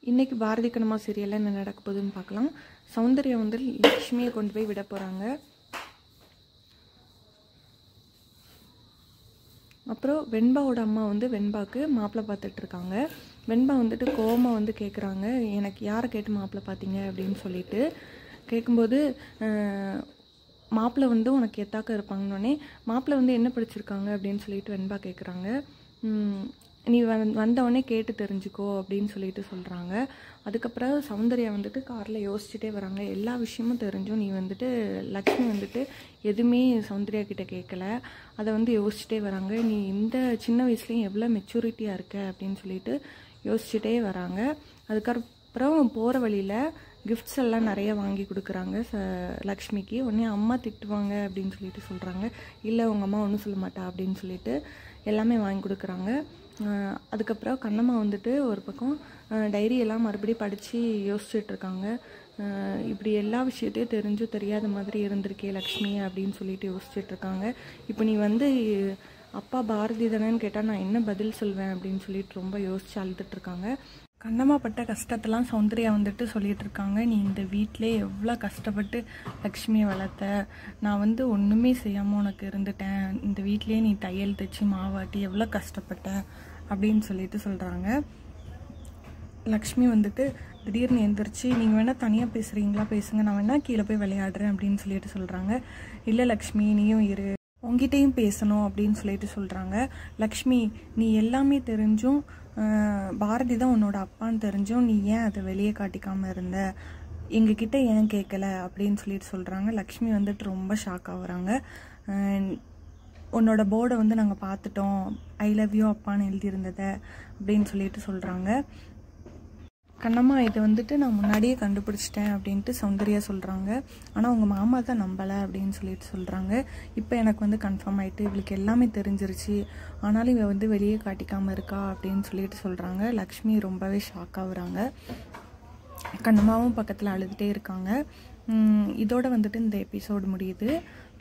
இன்னைக்கு பாரதி கண்ணம்மா சீரியலில் என்ன நடக்க போகுதுன்னு பார்க்கலாம் சௌந்தர்யா வந்து லக்ஷ்மியை கொண்டு போய் விட போகிறாங்க அப்புறம் வெண்பாவோட அம்மா வந்து வெண்பாக்கு மாப்பிள்ளை பார்த்துட்டு இருக்காங்க வெண்பா வந்துட்டு கோவமா வந்து கேட்குறாங்க எனக்கு யாரை கேட்டு மாப்பிள்ளை பார்த்தீங்க அப்படின்னு சொல்லிட்டு கேட்கும்போது அஹ், மாப்பிள்ளை வந்து உனக்கு எத்தாக்க இருப்பாங்கன்னொடனே மாப்பிள்ளை வந்து என்ன படிச்சிருக்காங்க அப்படின்னு சொல்லிட்டு வெண்பா கேட்குறாங்க நீ வந் வந்தவொடனே கேட்டு தெரிஞ்சுக்கோ அப்படின்னு சொல்லிட்டு சொல்கிறாங்க அதுக்கப்புறம் சௌந்தர்யா வந்துட்டு காரில் யோசிச்சுட்டே வராங்க எல்லா விஷயமும் தெரிஞ்சும் நீ வந்துட்டு லக்ஷ்மி வந்துட்டு எதுவுமே சௌந்தர்யா கிட்ட கேட்கல அதை வந்து யோசிச்சுட்டே வராங்க நீ இந்த சின்ன வயசுலேயும் எவ்வளோ மெச்சூரிட்டியாக இருக்க அப்படின்னு சொல்லிட்டு யோசிச்சுட்டே வராங்க அதுக்கப்புறம் போகிற வழியில் கிஃப்ட்ஸ் எல்லாம் நிறைய வாங்கி கொடுக்குறாங்க ச லக்ஷ்மிக்கு உடனே அம்மா திட்டுவாங்க அப்படின்னு சொல்லிட்டு சொல்கிறாங்க இல்லை உங்கள் அம்மா ஒன்றும் சொல்ல மாட்டா அப்படின்னு சொல்லிட்டு எல்லாமே வாங்கி கொடுக்குறாங்க அஹ் அதுக்கப்புறம் கண்ணம்மா வந்துட்டு ஒரு பக்கம் டைரி எல்லாம் மறுபடியும் படித்து யோசிச்சுட்டு இருக்காங்க அஹ் இப்படி எல்லா விஷயத்தையும் தெரிஞ்சும் தெரியாத மாதிரி இருந்திருக்கே லக்ஷ்மி அப்படின்னு சொல்லிட்டு யோசிச்சுட்டு இருக்காங்க இப்போ நீ வந்து அப்பா பாரதி தானேன்னு கேட்டால் நான் என்ன பதில் சொல்வேன் அப்படின்னு சொல்லிட்டு ரொம்ப யோசிச்சு அழுதுட்டு இருக்காங்க கண்ணம்மா பட்ட கஷ்டத்தெல்லாம் சௌந்தர்யா வந்துட்டு சொல்லிட்டு இருக்காங்க நீ இந்த வீட்டிலே எவ்வளோ கஷ்டப்பட்டு லக்ஷ்மியை வளர்த்த நான் வந்து ஒன்றுமே செய்யாமல் உனக்கு இருந்துட்டேன் இந்த வீட்டிலேயே நீ தையல் தைச்சி மாவாட்டி எவ்வளோ கஷ்டப்பட்ட அப்படின்னு சொல்லிட்டு சொல்கிறாங்க லக்ஷ்மி வந்துட்டு திடீர்னு எந்திரிச்சு நீங்கள் வேணால் தனியாக பேசுகிறீங்களா பேசுங்க நான் வேணால் கீழே போய் விளையாடுறேன் அப்படின்னு சொல்லிட்டு சொல்கிறாங்க இல்லை லக்ஷ்மி நீயும் இரு உங்ககிட்டயும் பேசணும் அப்படின்னு சொல்லிட்டு சொல்கிறாங்க லக்ஷ்மி நீ எல்லாமே தெரிஞ்சும் ஆஹ், பாரதி தான் உன்னோட அப்பான்னு தெரிஞ்சும் நீ ஏன் அதை வெளியே காட்டிக்காமல் இருந்த எங்ககிட்ட ஏன் கேட்கல அப்படின்னு சொல்லிட்டு சொல்கிறாங்க லக்ஷ்மி வந்துட்டு ரொம்ப ஷாக் ஆகுறாங்க ஆஹ், உன்னோட போர்டை வந்து நாங்கள் பார்த்துட்டோம் ஐ லவ் யூ அப்பான்னு எழுதியிருந்ததை அப்படின்னு சொல்லிட்டு சொல்கிறாங்க கண்ணம்மா இதை வந்துட்டு நான் முன்னாடியே கண்டுபிடிச்சிட்டேன் அப்படின்ட்டு சௌந்தர்யா சொல்கிறாங்க ஆனால் உங்கள் மாமா தான் நம்பலை அப்படின்னு சொல்லிட்டு சொல்கிறாங்க இப்போ எனக்கு வந்து கன்ஃபார்ம் ஆயிட்டு இவளுக்கு எல்லாமே தெரிஞ்சிருச்சு ஆனாலும் இவ வந்து வெளியே காட்டிக்காமல் இருக்கா அப்படின்னு சொல்லிட்டு சொல்கிறாங்க லக்ஷ்மி ரொம்பவே ஷாக் ஆகுறாங்க கண்ணம்மாவும் பக்கத்தில் அழுதுகிட்டே இருக்காங்க உம், இதோட வந்துட்டு இந்த எபிசோடு முடியுது